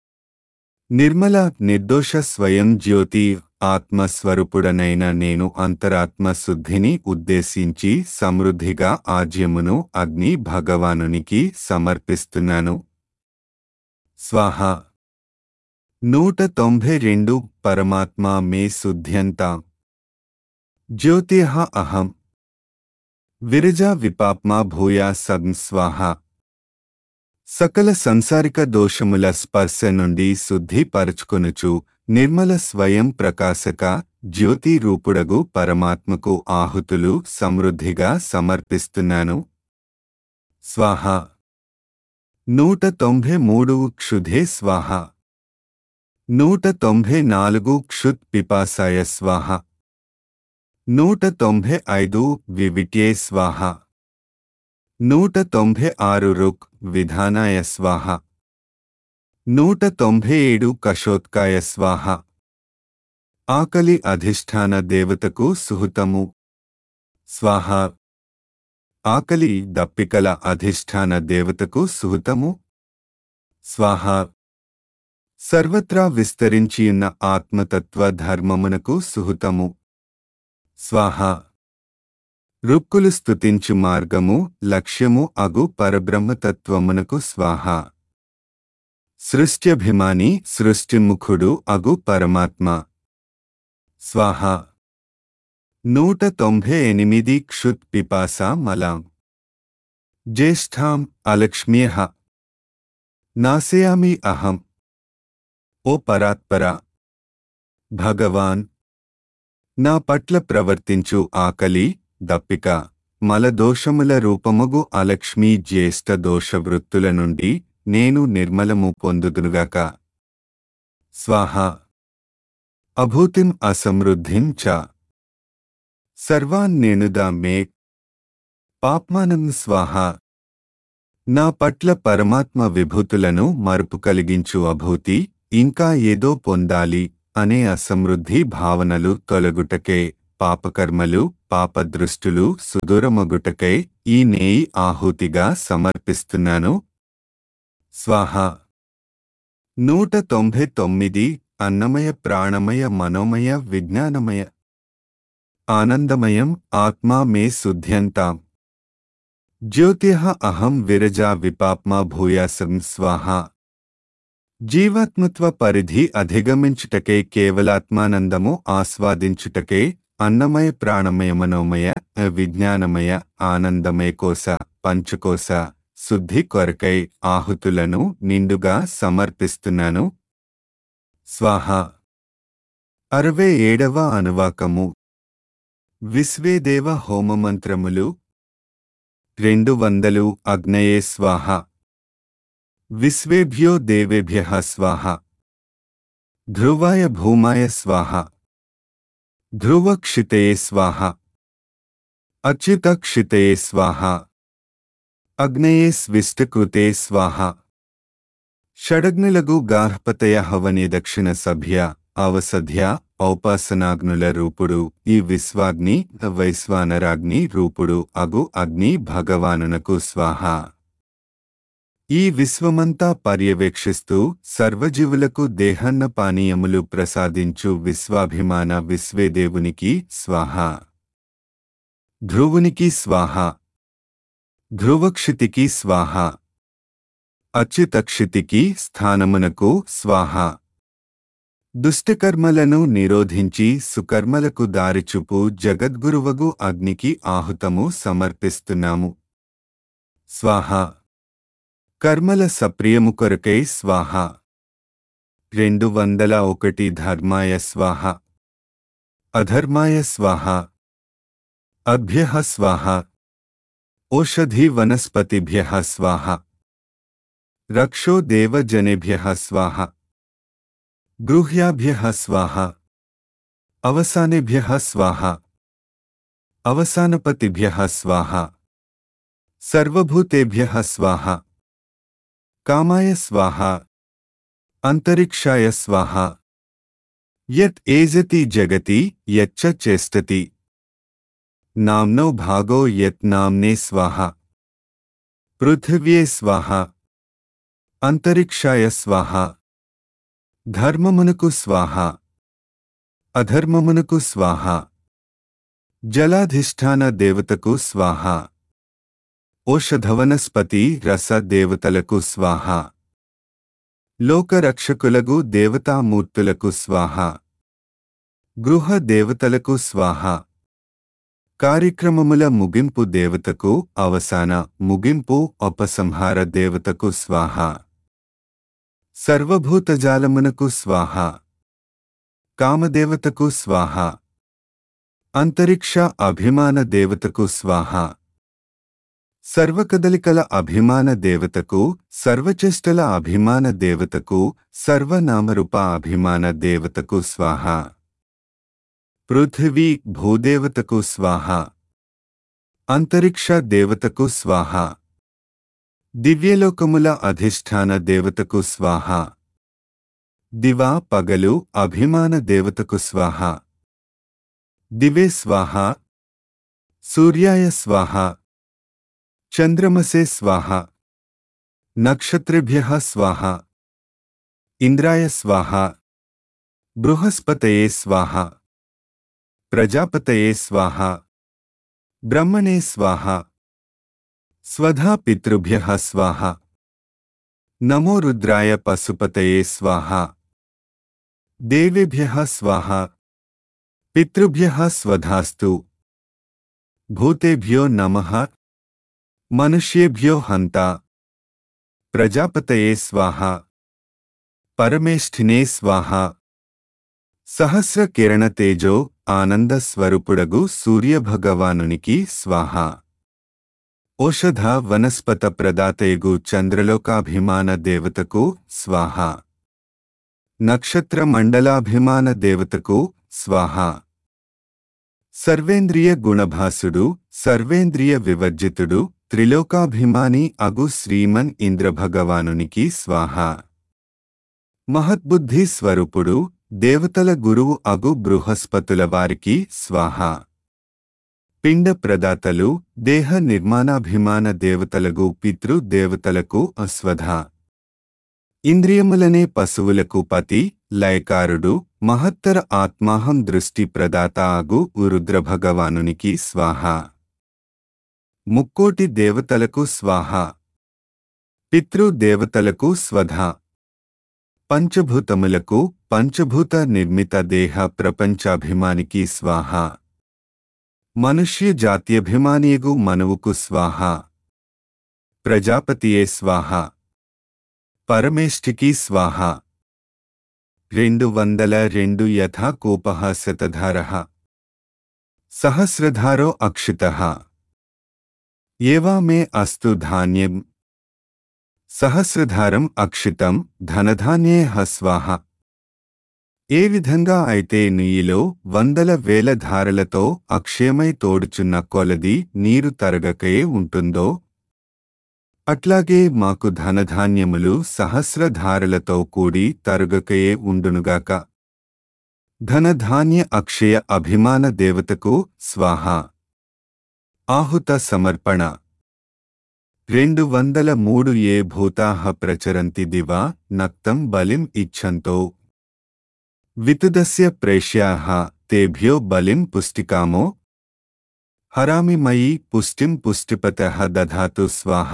నిర్మల నిర్దోష స్వయం జ్యోతి ఆత్మస్వరూపుడనైన నేను అంతరాత్మ శుద్ధిని ఉద్దేశించి సమృద్ధిగా ఆజ్యమును అగ్ని భగవానునికి సమర్పిస్తున్నాను స్వాహ నూట తొంభై రెండు పరమాత్మా మే శుద్ధ్యంతాం జ్యోతిః అహం విరజా విపాప్మా భూయా సద్ స్వాహ సకల సంసారిక దోషముల స్పర్శ నుండి శుద్ధి పరచుకొనుచు నిర్మల స్వయం ప్రకాశక జ్యోతి రూపుడగు పరమాత్మకు ఆహుతులు సమృద్ధిగా సమర్పిస్తున్నాను స్వాహ నూట తొంభై మూడు క్షుధే స్వాహ నూట తొంభై నాలుగు క్షుత్ పిపాసాయ స్వాహ నూట తొంభై ఐదు వివిట్యే స్వాహ నూట తొంభై ఆరు రుక్ విధానాయ స్వాహ నూట తొంభై ఏడు కషోత్కాయ స్వాహ ఆకలి అధిష్టాన దేవతకు సుహృతము స్వాహ ఆకలి దప్పికల అధిష్టాన దేవతకు సుహృతము స్వాహ సర్వత్రా విస్తరించియున్న ఆత్మతత్వ ధర్మమునకు సుహృతము స్వాహ రుక్కులు స్తుతించు మార్గము లక్ష్యము అగు పరబ్రహ్మతత్వమునకు స్వాహ సృష్ట్యభిమాని సృష్టిముఖుడు అగు పరమాత్మ స్వాహ నూట తొంభై ఎనిమిది క్షుత్ పిపాస మలాం జ్యేష్ఠాం అలక్ష్మ్యః నాశయామి అహం ఓ పరాత్పర భగవాన్ నా పట్ల ప్రవర్తించు ఆకలి దప్పిక మలదోషముల రూపముగు అలక్ష్మీ జ్యేష్ఠ దోషవృత్తుల నుండి నేను నిర్మలము పొందుదునుగాక స్వాహ అభూతిం అసమృద్ధిం చ సర్వాన్నేనుదా మే పాప్మానం స్వాహ నా పట్ల పరమాత్మ విభూతులను మరుపు కలిగించు అభూతి ఇంకా ఏదో పొందాలి అనే అసమృద్ధి భావనలు తొలగుటకే పాపకర్మలు పాపదృష్టులు సుదూరమగుటకై ఈ నేయి ఆహుతిగా సమర్పిస్తున్నాను స్వాహ నూట తొంభై తొమ్మిది అన్నమయ ప్రాణమయ మనోమయ విజ్ఞానమయ ఆనందమయం ఆత్మా మే శుద్ధ్యంతాం జ్యోతిః అహం విరజా విపాప్మా భూయాసం స్వాహ జీవాత్మత్వ పరిధి అధిగమించుటకే కేవలాత్మానందము ఆస్వాదించుటకే అన్నమయ ప్రాణమయ మనోమయ విజ్ఞానమయ ఆనందమయ కోశ పంచకోశ శుద్ధి కొరకై ఆహుతులను నిండుగా సమర్పిస్తున్నాను స్వాహ అరవై ఏడవ అనువాకము విశ్వేదేవ హోమమంత్రములు రెండు వందలు అగ్నయే స్వాహ విశ్వేభ్యో దేవేభ్య స్వాహ ధ్రువాయ భూమాయ స్వాహ ధ్రువక్షితయే స్వాహ అచ్యుతక్షితయే స్వాహ అగ్నయే స్విష్టకృతే స్వాహ షడగ్నులగు గార్హపతయ హవని దక్షిణ సభ్య అవసధ్య ఔపాసనాగ్నుల రూపుడు ఈ విశ్వాగ్ని వైశ్వానరాగ్ని రూపుడు అగు అగ్ని భగవానునకు స్వాహ ఈ విశ్వమంతా పర్యవేక్షిస్తూ సర్వజీవులకు దేహన్న పానీయములు ప్రసాదించు విశ్వాభిమాన విశ్వేదేవునికి స్వాహ ధ్రువునికి స్వాహ ధ్రువక్షితికి స్వాహ అచ్యుతక్షితికి స్థానమునకు స్వాహ దుష్టకర్మలను నిరోధించి సుకర్మలకు దారిచూపు జగద్గురువగు అగ్నికి ఆహుతము సమర్పిస్తున్నాము స్వాహ కర్మల సప్రియము కొరకై స్వాహ రెండు వందల ఒకటి ధర్మాయ స్వాహ అధర్మాయ స్వాహ అభ్య స్వాహ ఓషధి వనస్పతిభ్య స్వాహ రక్షో దేవజనేభ్య స్వాహ గృహ్యాభ్య స్వాహ అవసానేభ్య స్వాహ అవసానపతిభ్య స్వాహ సర్వభూతేభ్య స్వాహ కామాయ స్వాహ అంతరిక్షాయ స్వాహ యత్ ఏజతి జగతి యచ్చ చేష్టతి నామ్నో భాగో యత్ నామ్నే స్వాహ పృథివ్యే స్వాహ అంతరిక్షాయ స్వాహ ధర్మమునకు స్వాహ అధర్మమునకు స్వాహ జలాధిష్ఠాన దేవతకు స్వాహ ఓషధవనస్పతి రస దేవతలకు స్వాహ లోకరక్షకులగు దేవతామూర్తులకు స్వాహ గృహ దేవతలకు స్వాహ కార్యక్రమముల ముగింపు దేవతకు అవసాన ముగింపు ఉపసంహార దేవతకు స్వాహ సర్వభూతజాలమునకు స్వాహ కామదేవతకు స్వాహ అంతరిక్ష అభిమాన దేవతకు స్వాహ సర్వకదలికల అభిమాన దేవతకు సర్వచేష్టల అభిమాన దేవతకు సర్వనామరూప అభిమాన దేవతకు స్వాహ పృథివీ భూదేవతకు స్వాహ అంతరిక్ష దేవతకు స్వాహ దివ్యలోకముల అధిష్టాన దేవతకు స్వాహ దివా పగలు అభిమాన దేవతకు స్వాహ దివే స్వాహ సూర్యాయ స్వాహ చంద్రమసే స్వాహ నక్షత్రేభ్య స్వాహ ఇంద్రాయ స్వాహ బృహస్పతయే స్వాహ ప్రజాపతయే స్వాహ బ్రహ్మణే స్వాహ స్వధా పితృభ్య స్వాహ నమో రుద్రాయ పశుపతయే స్వాహ దేవేభ్య స్వాహ పితృభ్య స్వధాస్తు భూతేభ్యో నమః మనుష్యేభ్యో హంత ప్రజాపతయే స్వాహ పరమేష్ఠినే స్వాహ సహస్ర కిరణ తేజో ఆనంద స్వరూపుడగు సూర్యభగవానునికి స్వాహ ఓషధ వనస్పత ప్రదాతయగు చంద్రలోకాభిమాన దేవతకు స్వాహ నక్షత్ర మండలాభిమాన దేవతకు స్వాహ సర్వేంద్రియ గుణభాసుడు సర్వేంద్రియ వివర్జితుడు త్రిలోకాభిమాని అగు శ్రీమన్ ఇంద్రభగవానునికి స్వాహ మహద్బుద్ధి స్వరూపుడు దేవతల గురువు అగు బృహస్పతుల వారికి స్వాహ పిండ ప్రదాతలు దేహ నిర్మాణాభిమాన దేవతలగు పితృ దేవతలకు అస్వధ ఇంద్రియములనే పశువులకు పతి లయకారుడు మహత్తర ఆత్మాహం దృష్టి ప్రదాత ఆగు రుద్రభగవానునికి స్వాహ ముక్కోటి దేవతలకు స్వాహ పితృ దేవతలకు స్వధ పంచభూతములకు పంచభూత నిర్మిత దేహ ప్రపంచాభిమానికి స్వాహ మనుష్య జాత్యభిమానియగు మనువుకు స్వాహ ప్రజాపతియే స్వాహ పరమేష్ఠికి స్వాహ రెండు వందల రెండు యథా కోపః శతధారః సహస్రధారో అక్షితః ఏవా మే అస్తు ధాన్యం సహస్రధారం అక్షితం ధనధాన్యే హస్వాహ ఏ విధంగా అయితే నీయిలో వందల వేల ధారలతో అక్షయమై తోడుచున్న కొలది నీరు తరగకయే ఉంటుందో అట్లాగే మాకు ధనధాన్యములు సహస్రధారలతో కూడి తరుగకయే ఉండునుగాక ధనధాన్య అక్షయ అభిమాన దేవతకు స్వాహ ఆహుత సమర్పణ రెండు వందల మూడు ఏ భూతాహ ప్రచరంతి దివా నక్తం బలిం ఇచ్చంతో వితుదస్య ప్రేష్యాః తేభ్యో బలిం పుష్టికామో హరామి మయి పుష్టిం పుష్టిపతః దధాతు స్వాహ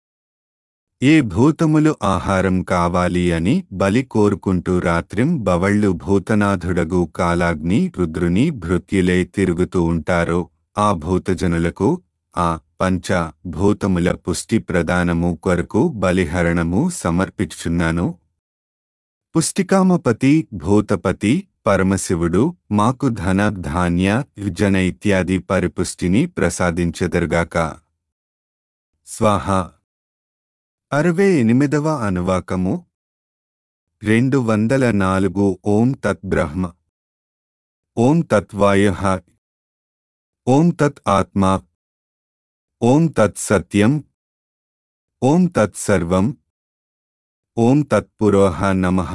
ఏ భూతములు ఆహారం కావాలి అని బలి కోరుకుంటూ రాత్రిం బవళ్ళు భూతనాథుడగు కాలాగ్ని రుద్రుని భృత్యులై తిరుగుతూ ఉంటారో ఆ భూతజనులకు ఆ పంచ భూతముల పుష్టి ప్రదానము కొరకు బలిహరణము సమర్పించుచున్నాను పుష్టికామపతి భూతపతి పరమశివుడు మాకు ధన ధాన్య జన ఇత్యాది పరిపుష్టిని ప్రసాదించెదరుగాక స్వాహ అరవై ఎనిమిదవ అనువాకము రెండు వందల నాలుగు ఓం తత్ బ్రహ్మ ఓం తత్ వాయ ఓం తత్ ఆత్మా ఓం తత్ సత్యం ఓం తత్ సర్వం ఓం తత్పురోహ నమః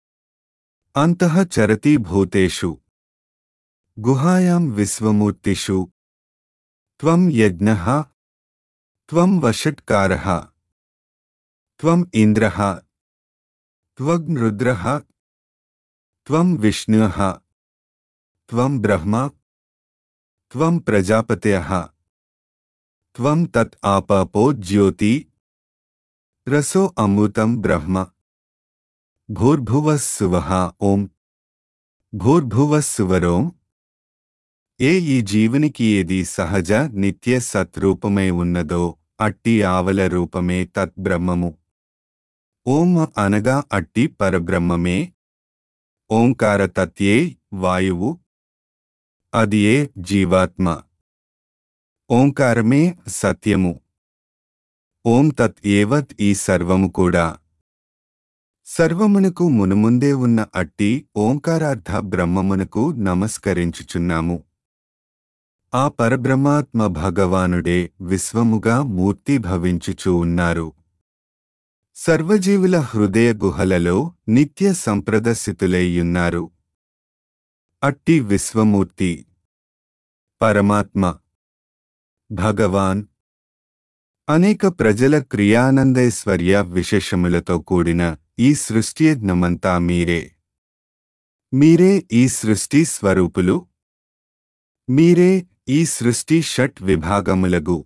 అంతః చరతి భూతేషు గుహాయాం విశ్వమూర్తిషు త్వం యజ్ఞః త్వం వషట్కారः త్వం ఇంద్రः త్వగ్ రుద్రः త్వం విష్ణుః త్వం బ్రహ్మ త్వం ప్రజాపతయः త్వం తత్ ఆపపో జ్యోతి రసో అమృతం బ్రహ్మ భూర్భువః సువః ఓం భూర్భువః సువరోం ఏ ఈ జీవునికి ఏది సహజ నిత్య సత్రూపమై ఉన్నదో అట్టి ఆవల రూపమే తత్ బ్రహ్మము ఓం అనగా అట్టి పరబ్రహ్మమే ఓంకార తత్యే వాయువు అది ఏ జీవాత్మ ఓంకారమే సత్యము ఓం తత్ ఏవత్ ఈ సర్వము కూడా సర్వమునకు మునుముందే ఉన్న అట్టి ఓంకారార్థ బ్రహ్మమునకు నమస్కరించుచున్నాము ఆ పరబ్రహ్మాత్మ భగవానుడే విశ్వముగా మూర్తి భవించుచూ ఉన్నారు సర్వజీవుల హృదయ గుహలలో నిత్య సంప్రదర్శితులైయున్నారు అట్టి విశ్వమూర్తి పరమాత్మ భగవాన్ అనేక ప్రజల క్రియానందైశ్వర్య విశేషములతో కూడిన ఈ సృష్టియజ్ఞమంతా మీరే మీరే ఈ సృష్టి స్వరూపులు మీరే ఈ సృష్టి షట్ విభాగములగు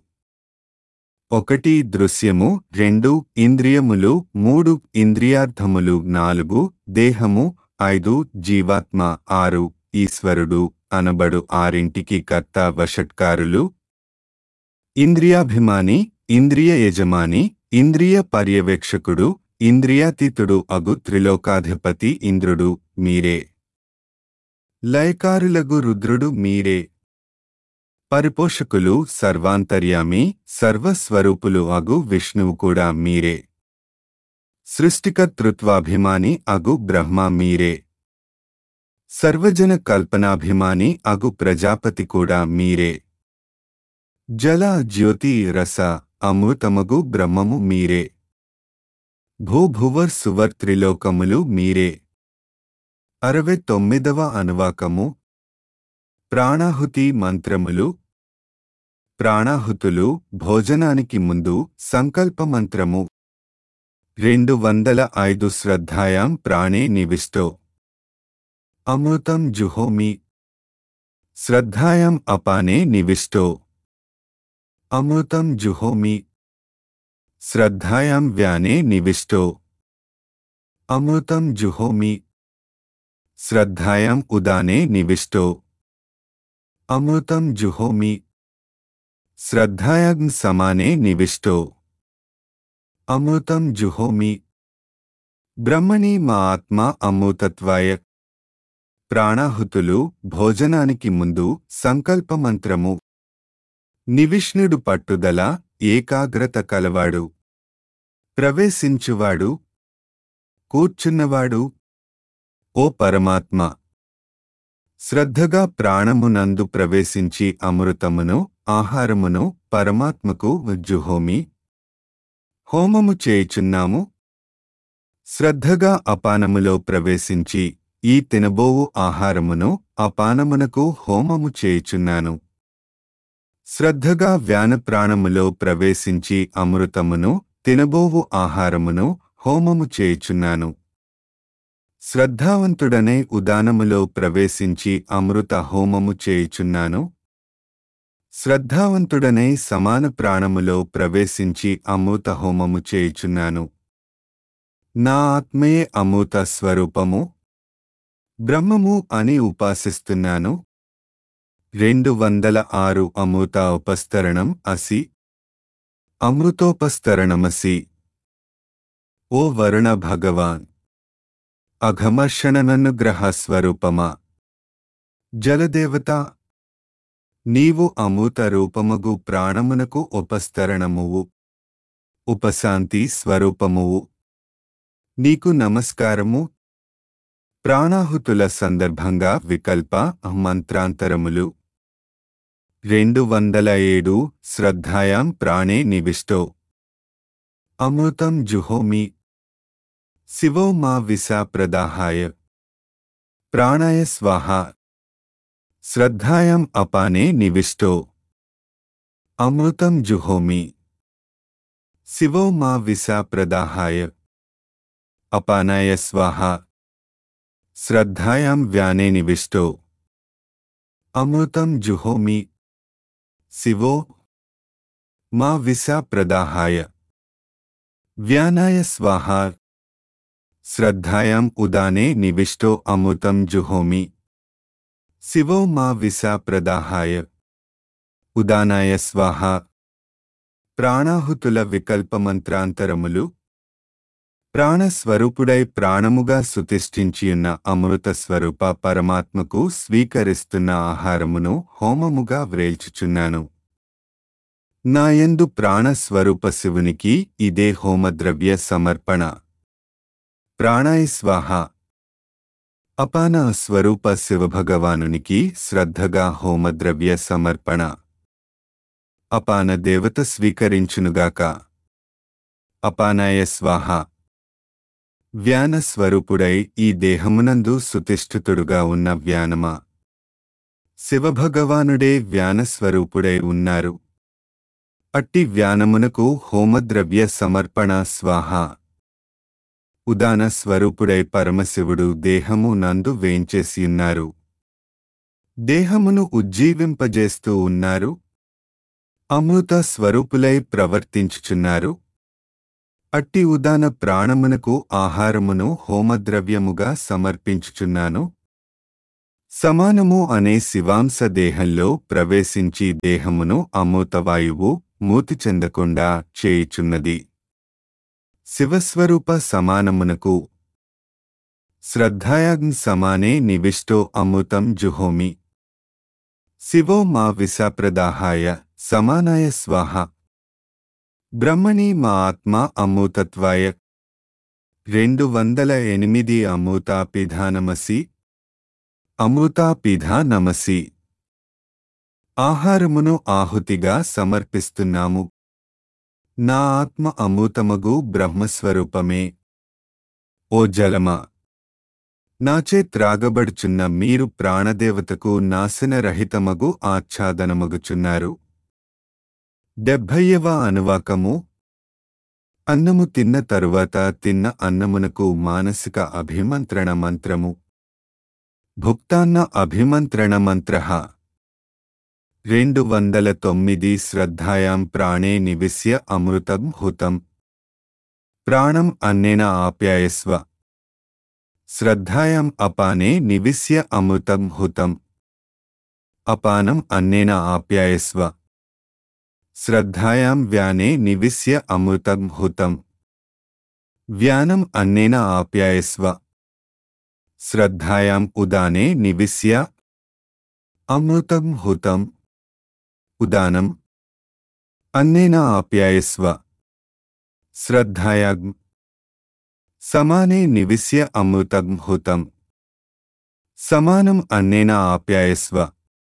ఒకటి దృశ్యము రెండు ఇంద్రియములు మూడు ఇంద్రియార్థములు నాలుగు దేహము ఐదు జీవాత్మ ఆరు ఈశ్వరుడు అనబడు ఆరింటికి కర్త వషట్కారులు ఇంద్రియాభిమాని ఇంద్రియ యజమాని ఇంద్రియ పర్యవేక్షకుడు ఇంద్రియాతీతుడు అగు త్రిలోకాధిపతి ఇంద్రుడు మీరే లయకారులగు రుద్రుడు మీరే పరిపోషకులు సర్వాంతర్యామి సర్వస్వరూపులు అగు విష్ణువు కూడా మీరే సృష్టికర్తృత్వాభిమాని అగు బ్రహ్మ మీరే సర్వజన కల్పనాభిమాని అగు ప్రజాపతి కూడా మీరే జల జ్యోతి రస అమృతమగు బ్రహ్మము మీరే భూభువర్ సువర్ త్రిలోకములు మీరే అరవై తొమ్మిదవ అనువాకము ప్రాణాహుతి మంత్రములు ప్రాణాహుతులు భోజనానికి ముందు సంకల్ప మంత్రము రెండు వందల ఐదు శ్రద్ధాయాం ప్రాణే నివిష్టో అమృతం జుహోమి శ్రద్ధాయాం అపానే నివిష్టో అమృతం జుహోమి శ్రద్ధాయాం వ్యానే నివిష్టో అమృతం జుహోమి శ్రద్ధాయాం ఉదానే నివిష్టో అమృతం జుహోమి శ్రద్ధాయాం సమానే నివిష్టో అమృతం జుహోమి బ్రహ్మణి మా ఆత్మ అమృతత్వాయ ప్రాణాహుతులు భోజనానికి ముందు సంకల్పమంత్రము నివిష్ణుడు పట్టుదల ఏకాగ్రత కలవాడు ప్రవేశించువాడు కూర్చున్నవాడు ఓ పరమాత్మ శ్రద్ధగా ప్రాణమునందు ప్రవేశించి అమృతమును ఆహారమును పరమాత్మకు జుహోమి హోమము చేయుచున్నాము శ్రద్ధగా అపానములో ప్రవేశించి ఈ తినబోవు ఆహారమును అపానమునకు హోమము చేయుచున్నాను శ్రద్ధగా వ్యానప్రాణములో ప్రవేశించి అమృతమును తినబోవు ఆహారమును హోమము చేయుచున్నాను శ్రద్ధావంతుడనే ఉదానములో ప్రవేశించి అమృత హోమము చేయుచున్నాను శ్రద్ధావంతుడనే సమాన ప్రాణములో ప్రవేశించి అమృత హోమము చేయుచున్నాను నా ఆత్మయే అమృత స్వరూపము బ్రహ్మము అని ఉపాసిస్తున్నాను రెండు వందల ఆరు అమృత ఉపస్తరణం అసి అమృతోపస్తరణమసి ఓ వరుణ భగవాన్ అఘమర్షణననుగ్రహ స్వరూపమా జలదేవత నీవు అమృత రూపమగు ప్రాణమునకు ఉపస్తరణమువు ఉపశాంతి స్వరూపమువు నీకు నమస్కారము ప్రాణాహుతుల సందర్భంగా వికల్ప మంత్రాంతరములు రెండు వందల ఏడు శ్రద్ధాయాం ప్రాణే నివిష్టో అమృతం జుహోమి శివో మా విసా ప్రదాహాయ ప్రాణాయ స్వాహ శ్రద్ధాయాం అపానే నివిష్టో అమృతం జుహోమి శివో మా విసా ప్రదాహాయ అపానాయ స్వాహ శ్రద్ధాయాం వ్యానే నివిష్టో అమృతం జుహోమి శివో మా విసా ప్రదాహాయ వ్యానాయ స్వాహ శ్రద్ధాయాం ఉదానే నివిష్టో అమృతం జుహోమి శివో మా విసా ప్రదాహాయ ఉదానాయ స్వాహ ప్రాణాహుతుల వికల్పమంత్రాంతరములు ప్రాణస్వరూపుడై ప్రాణముగా సుతిష్ఠించియున్న అమృత స్వరూప పరమాత్మకు స్వీకరిస్తున్న ఆహారమును హోమముగా వ్రేల్చుచున్నాను నాయందు ప్రాణస్వరూప శివునికి ఇదే హోమద్రవ్య సమర్పణ ప్రాణాయ స్వాహ అపాన స్వరూప శివభగవానునికి శ్రద్ధగా హోమద్రవ్య సమర్పణ అపాన దేవత స్వీకరించునుగాక అపానాయ స్వాహ వ్యాన స్వరూపుడై ఈ దేహమునందు సుతిష్ఠితుడుగా ఉన్న వ్యానమా శివభగవానుడే వ్యానస్వరూపుడై ఉన్నారు అట్టి వ్యానమునకు హోమద్రవ్య సమర్పణ స్వాహ ఉదాన స్వరూపుడై పరమశివుడు దేహము నందు వేంచేసియున్నారు దేహమును ఉజ్జీవింపజేస్తూ ఉన్నారు అమృత స్వరూపులై ప్రవర్తించుచున్నారు అట్టి ఉదాన ప్రాణమునకు ఆహారమును హోమద్రవ్యముగా సమర్పించుచున్నాను సమానము అనే శివాంశ దేహంలో ప్రవేశించి దేహమును అమృతవాయువు మూతి చెందకుండా చేయుచున్నది శివస్వరూప సమానమునకు శ్రద్ధాయాగ్ం సమానే నివిష్టో అమృతం జుహోమి శివో మా విశాప్రదాహాయ సమానాయ స్వాహ బ్రహ్మణి మా ఆత్మ అమృతత్వాయ రెండు వందల ఎనిమిది అమృతాపిధానమసి అమృతాపిధానమసి ఆహారమును ఆహుతిగా సమర్పిస్తున్నాము నా ఆత్మ అమృతమగు బ్రహ్మస్వరూపమే ఓ జలమా నాచే త్రాగబడుచున్న మీరు ప్రాణదేవతకు నాశనరహితమగు ఆచ్ఛాదనమగుచున్నారు డెబ్భయ్యవ అనువాకము అన్నము తిన్న తరువాత తిన్న అన్నమునకు మానసిక అభిమంత్రణ మంత్రము భుక్తాన్న అభిమంత్రణ మంత్ర రెండు వందల తొమ్మిది శ్రద్ధాయాం ప్రాణే నివిశ్య అమృతం హుతం ప్రాణం అన్నేన ఆప్యాయస్వ శ్రద్ధాయాం అపానే నివిశ్య అమృతం హుతం అపానం అన్నేన ఆప్యాయస్వ శ్రద్ధాయాం వ్యానే నివిశ్య అమృతం హుతం వ్యానం అన్నేన ఆప్యాయస్వ శ్రద్ధాయాం ఉదానే నివిశ్య అమృతం హుతం ఉదానం అన్నేన ఆప్యాయస్వ శ్రద్ధాయాం సమానే నివిశ్య అమృతం హుతం సమానం అన్నేన ఆప్యాయస్వ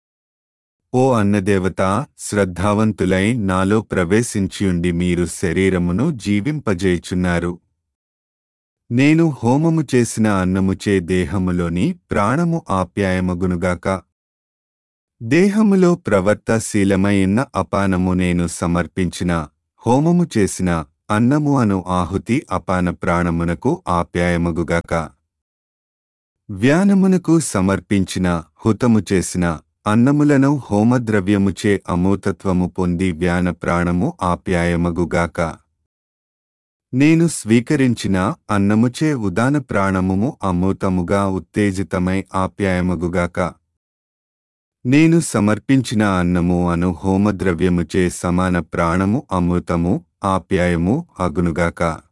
ఓ అన్నదేవత శ్రద్ధావంతులై నాలో ప్రవేశించియుండి మీరు శరీరమును జీవింపజేయుచున్నారు నేను హోమము చేసిన అన్నముచే దేహములోని ప్రాణము ఆప్యాయమగునుగాక దేహములో ప్రవర్తశీలమైన అపానము నేను సమర్పించిన హోమము చేసిన అన్నము అను ఆహుతి అపాన ప్రాణమునకు ఆప్యాయమగుగాక వ్యానమునకు సమర్పించిన హుతము చేసిన అన్నములను హోమద్రవ్యముచే అమూతత్వము పొంది వ్యాన ప్రాణము ఆప్యాయమగుగాక నేను స్వీకరించిన అన్నముచే ఉదాన ప్రాణముము అమూతముగా ఉత్తేజితమై ఆప్యాయమగుగాక నేను సమర్పించిన అన్నము అను హోమద్రవ్యముచే సమాన ప్రాణము అమృతము ఆప్యాయము అగునుగాక